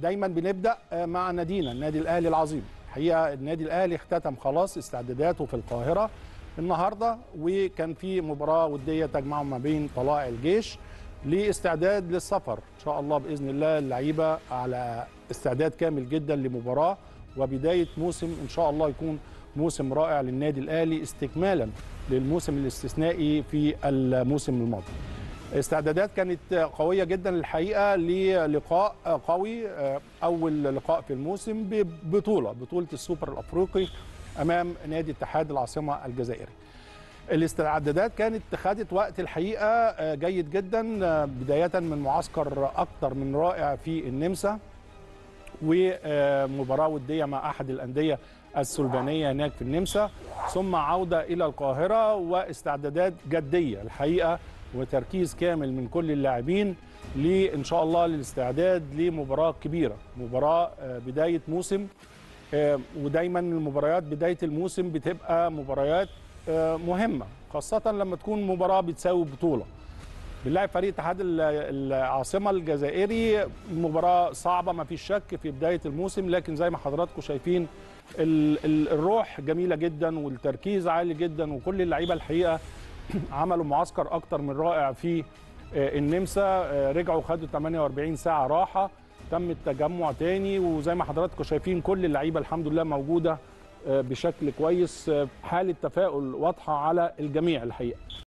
دايما بنبدا مع نادينا النادي الاهلي العظيم الحقيقه النادي الاهلي اختتم خلاص استعداداته في القاهره النهارده وكان في مباراه وديه تجمع ما بين طلائع الجيش لاستعداد للسفر ان شاء الله باذن الله اللعيبه على استعداد كامل جدا لمباراه وبدايه موسم ان شاء الله يكون موسم رائع للنادي الاهلي استكمالا للموسم الاستثنائي في الموسم الماضي. استعدادات كانت قويه جدا الحقيقه للقاء قوي اول لقاء في الموسم ببطوله بطوله السوبر الافريقي امام نادي اتحاد العاصمه الجزائري. الاستعدادات كانت خدت وقت الحقيقه جيد جدا بدايه من معسكر اكثر من رائع في النمسا ومباراه وديه مع احد الانديه السلبانيه هناك في النمسا ثم عوده الى القاهره واستعدادات جديه الحقيقه وتركيز كامل من كل اللاعبين لان شاء الله للاستعداد لمباراه كبيره مباراه بدايه موسم ودايما المباريات بدايه الموسم بتبقى مباريات مهمه خاصه لما تكون مباراه بتساوي بطوله بنلاعب فريق اتحاد العاصمه الجزائري مباراه صعبه ما فيش شك في بدايه الموسم لكن زي ما حضراتكم شايفين الروح جميله جدا والتركيز عالي جدا وكل اللعيبه الحقيقه عملوا معسكر اكتر من رائع في النمسا رجعوا خدوا 48 ساعه راحه تم التجمع تاني وزي ما حضراتكم شايفين كل اللعيبه الحمد لله موجوده بشكل كويس حاله تفاؤل واضحه على الجميع الحقيقه